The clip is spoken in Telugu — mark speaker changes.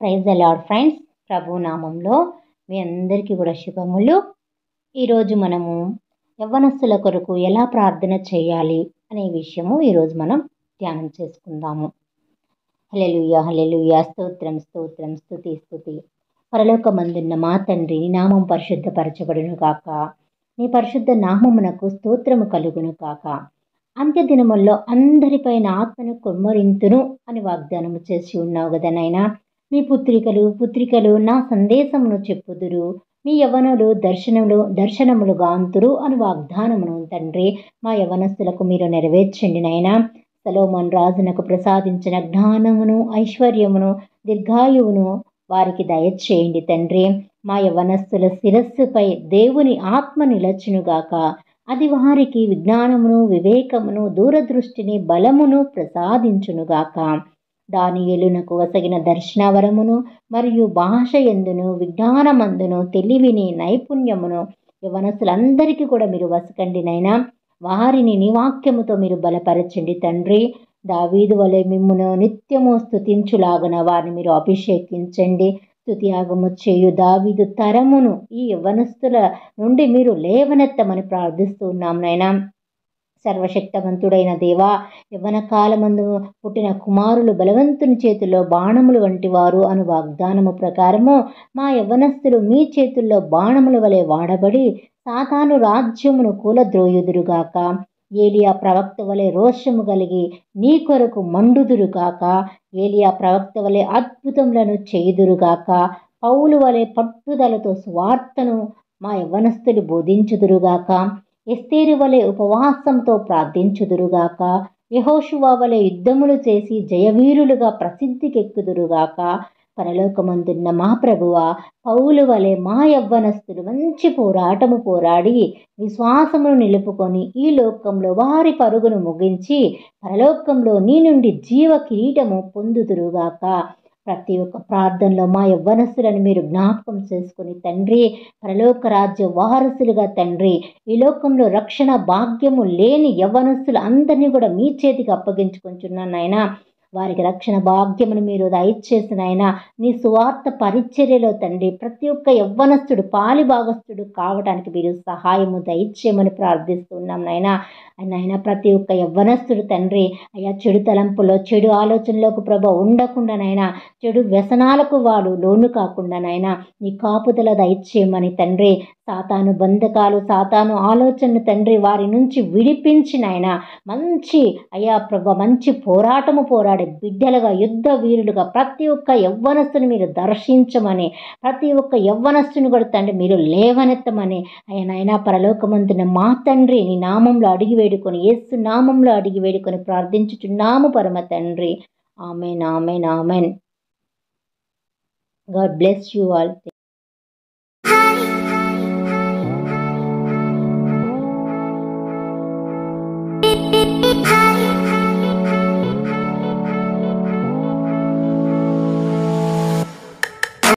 Speaker 1: ప్రైజ్ అలాడ్ ఫ్రెండ్స్ ప్రభు నామంలో మీ అందరికీ కూడా శుభములు ఈరోజు మనము యవ్వనస్తుల కొరకు ఎలా ప్రార్థన చేయాలి అనే విషయము ఈరోజు మనం ధ్యానం చేసుకుందాము హలెలుయ హలెలుయ స్తోత్రం స్తోత్రం స్తుతి స్తుతి పరలోకమందున్న మా తండ్రి నీ నామం పరిశుద్ధపరచబడును కాక నీ పరిశుద్ధ నామమునకు స్తోత్రము కలుగును కాక అంత్యదినముల్లో అందరిపైన ఆత్మను కొమ్మరింతును అని వాగ్దానము చేసి ఉన్నావు కదా నాయనా మీ పుత్రికలు పుత్రికలు నా సందేశమును చెప్పుదురు మీ యవనులు దర్శనములు దర్శనములు గాంతురు అని వాగ్దానమును తండ్రి మా యవనస్తులకు మీరు నెరవేర్చండి నాయనా సలోమన్ రాజునకు ప్రసాదించిన జ్ఞానమును ఐశ్వర్యమును దీర్ఘాయువును వారికి దయచేయండి తండ్రి మా యవనస్తుల శిరస్సుపై దేవుని ఆత్మ నిలచునుగాక అది వారికి విజ్ఞానమును వివేకమును దూరదృష్టిని బలమును ప్రసాదించునుగాక దానియేలునకు వసగిన దర్శనవరమును మరియు భాష ఎందును విజ్ఞానమందును తెలివిని నైపుణ్యమును యవనస్తులందరికీ కూడా మీరు వసకండి నైనా వారిని నీ వాక్యముతో మీరు బలపరచండి తండ్రి దావీదు వలె మిమ్మును నిత్యము స్థుతించులాగన వారిని మీరు అభిషేకించండి స్తుతియాగము చేయు దావీదు తరమును ఈ యవనస్తుల నుండి మీరు లేవనెత్తమని ప్రార్థిస్తూ ఉన్నాం నాయనా సర్వశక్తవంతుడైన దేవా యవ్వన కాలమందు పుట్టిన కుమారులు బలవంతుని చేతుల్లో బాణములు వంటి వారు అను వాగ్దానము ప్రకారము మా యవ్వనస్తులు మీ చేతుల్లో బాణముల వలె వాడబడి సాతాను రాజ్యమును కూలద్రోయుదురుగాక ఏలియా ప్రవక్త వలె రోషము కలిగి నీ కొరకు మండుదురుగాక ఏలియా ప్రవక్త వలె అద్భుతములను చేయుదురుగాక పౌలు వలె పట్టుదలతో స్వార్థను మా యవ్వనస్తులు బోధించుదురుగాక ఎస్తేరు వలె ఉపవాసంతో ప్రార్థించుదురుగాక యహోషువా వలె యుద్ధములు చేసి జయవీరులుగా ప్రసిద్ధికెక్కుదురుగాక పరలోకమందున్న మా ప్రభువ పౌలు వలె మా యవ్వనస్తులు మంచి పోరాటము పోరాడి విశ్వాసమును నిలుపుకొని ఈ లోకంలో వారి పరుగును ముగించి పరలోకంలో నీ నుండి జీవ కిరీటము పొందుదురుగాక ప్రతి ఒక్క ప్రార్థనలో మా యవ్వనస్తులను మీరు జ్ఞాపకం చేసుకుని తండ్రి పరలోక రాజ్య వారసులుగా తండ్రి ఈ లోకంలో రక్షణ భాగ్యము లేని యవ్వనస్తులు అందరినీ కూడా మీ చేతికి అప్పగించుకుంటున్నాను నాయనా వారికి రక్షణ భాగ్యమును మీరు దయచేసిన ఆయన నీ సువార్త పరిచర్యలో తండ్రి ప్రతి ఒక్క యవ్వనస్తుడు పాలి భాగస్థుడు కావడానికి మీరు సహాయము దయచేయమని ప్రార్థిస్తున్నాం నాయన నాయన ప్రతి ఒక్క యవ్వనస్తుడు తండ్రి అయ్యా చెడు తలంపులో చెడు ఆలోచనలకు ప్రభ ఉండకుండా నాయన చెడు వ్యసనాలకు వాడు లోను కాకుండా నాయన నీ కాపుదల దయచేయమని తండ్రి సాతాను బంధకాలు సాతాను ఆలోచనలు తండ్రి వారి నుంచి విడిపించి నాయన మంచి అయ్యా ప్రభ మంచి పోరాటము పోరాడే బిడ్డలుగా యుద్ధ వీరులుగా ప్రతి ఒక్క యవ్వనస్తుని మీరు దర్శించమని ప్రతి ఒక్క యవ్వనస్తుని కూడా తండ్రి మీరు లేవనెత్తమని అయ్యా నాయన పరలోకమంతున్న మా తండ్రి నీ నామంలో అడిగి వేడుకొని ఏసు నామంలో అడిగి వేడుకొని ప్రార్థించుచున్నాము పరమ తండ్రి amen amen amen God bless you all